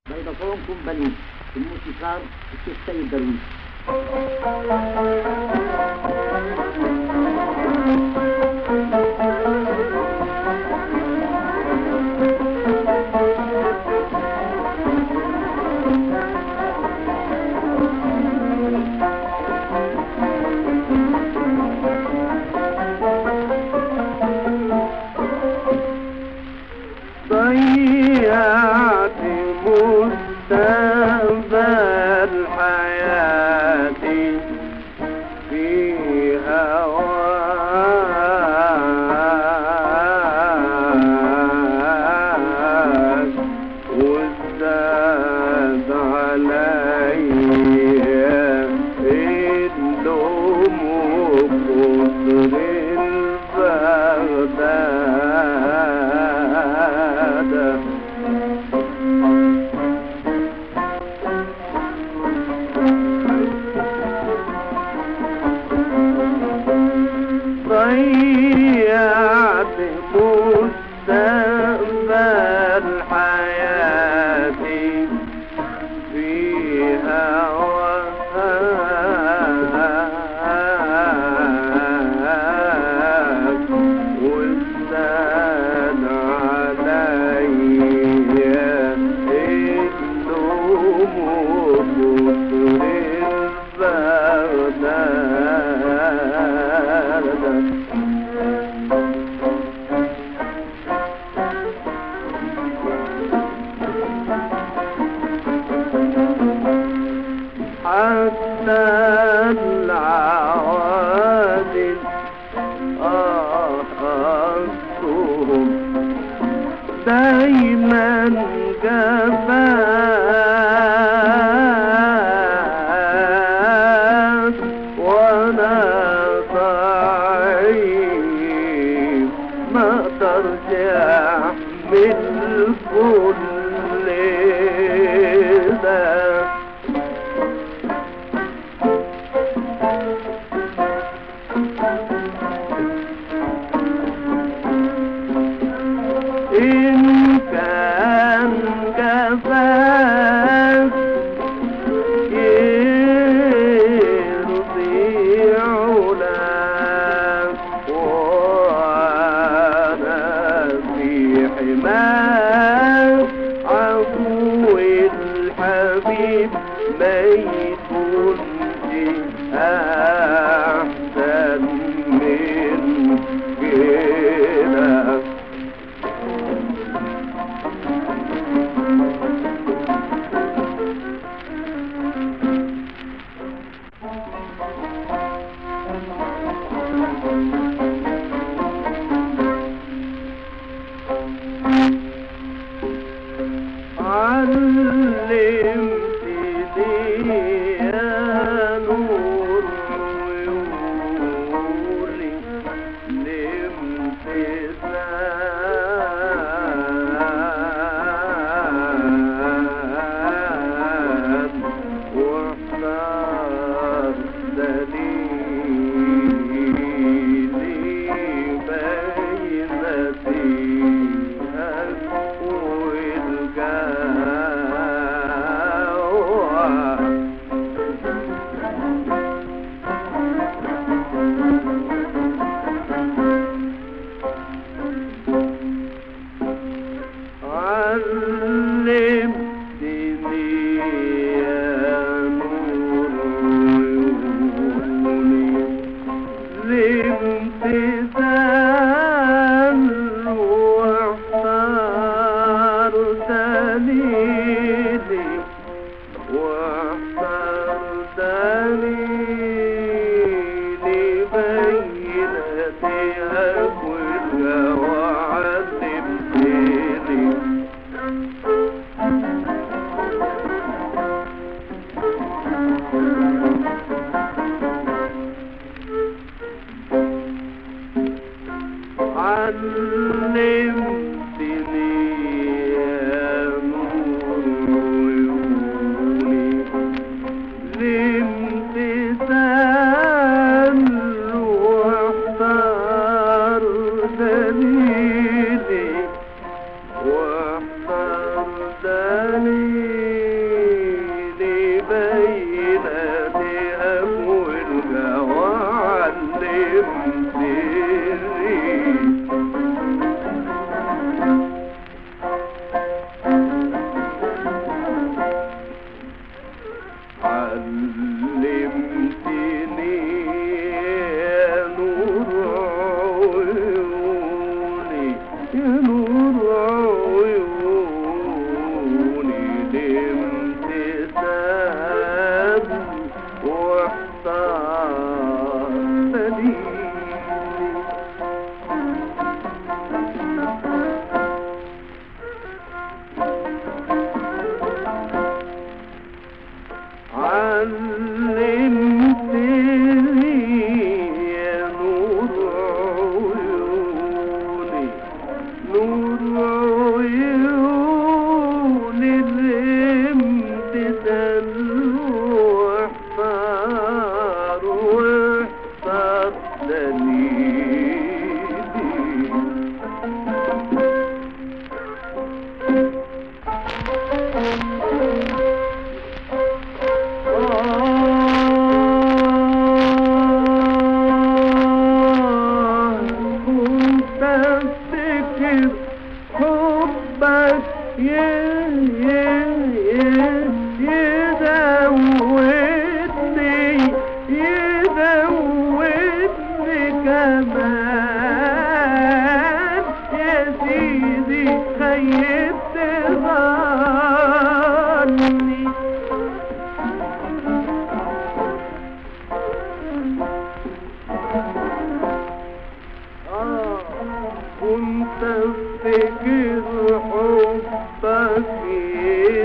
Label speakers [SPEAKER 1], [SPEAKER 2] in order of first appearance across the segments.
[SPEAKER 1] بيضافون كومباني الموسيقار الشيخ سيد درويش
[SPEAKER 2] ضيعت مستقبل حياتي في هواك وازداد علي النوم وكتر البغداد ضيعت مستقبل حياتي في هواك وازداد علي النوم وكتر البغداد حتى العوادل أخذتهم دايما جفاك وانا ضعيف ما ترجع من كل ده إن كان جفاك يرضي علاك وأنا في حماك عفو الحبيب ما يكونش أحسن من كده علمتني يا نور عيوني الامتثال واختار دليلي بين فيها والجوع علمتني يا نور عيوني الامتثال واخترت لي واخترتني لبينتها كلها وعلمتني علمتني يا نور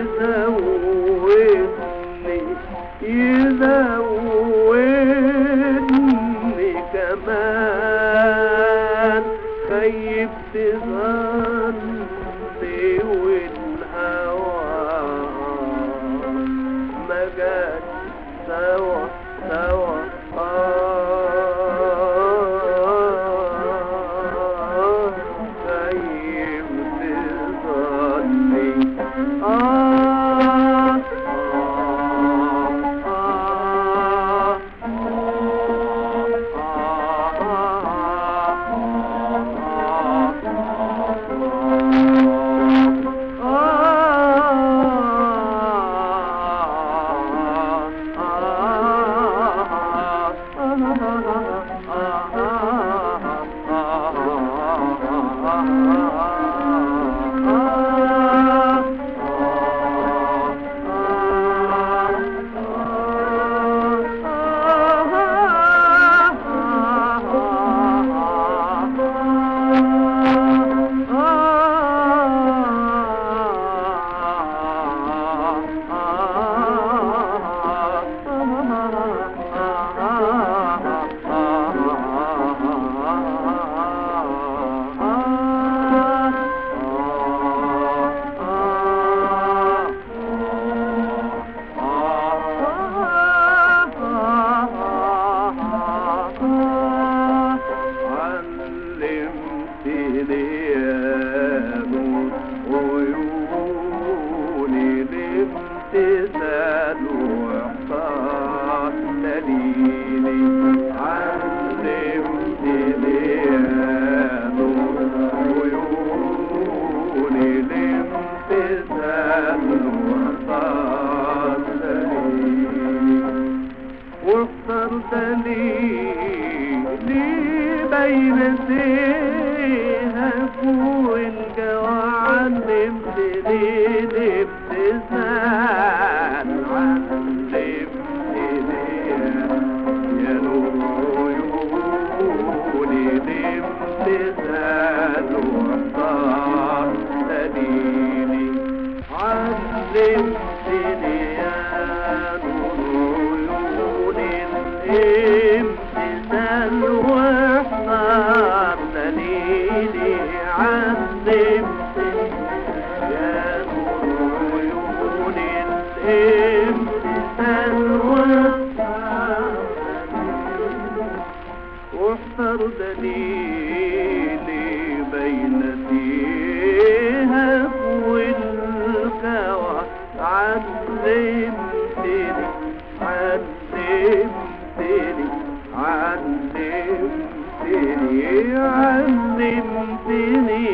[SPEAKER 2] يزودني يزودني كمان خيبت ظني والهوى ما جاش سوا سوا آه خيبت ظني آه علمتني يا نور عيوني الامتثال واحسان دليلي علمتني يا نور عيوني الامتثال واحسان دليلي واخترتني لي بين سيهك والجوى علمتني الابتسام علمتني يا نور عيوني الامتثال واختار دليلي علمتني يا نور عيوني الامتثال واحضر دليلي علمتني يا نور عيوني الامتثال واحضر واحضر دليلي بين فيها والكوى علمتني علمتني علمتني علمتني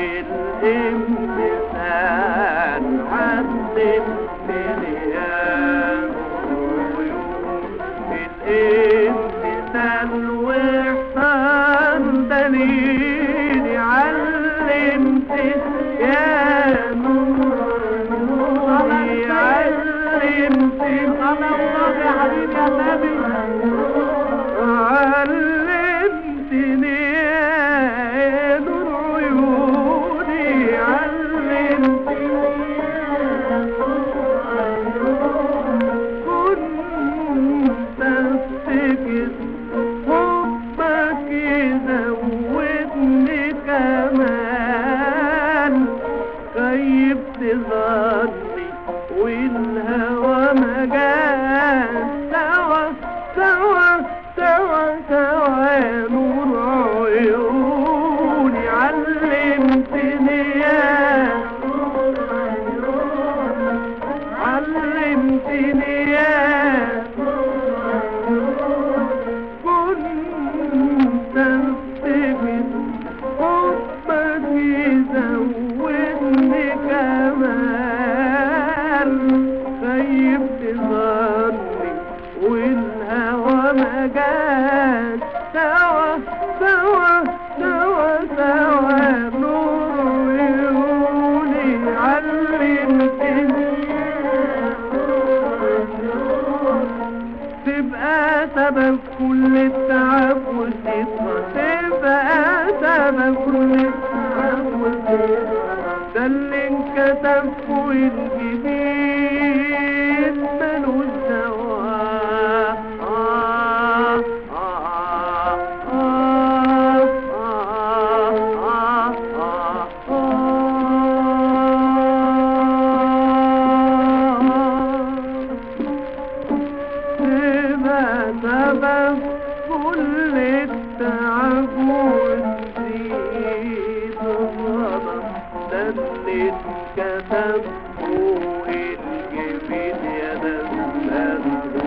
[SPEAKER 2] الامتثال علمتني يا عيون الامتثال واحسان دليلي علمتني يا نور نوري علمتني الله يا حبيبي يا نبي علمتني يا نور عيوني علمتني تستنى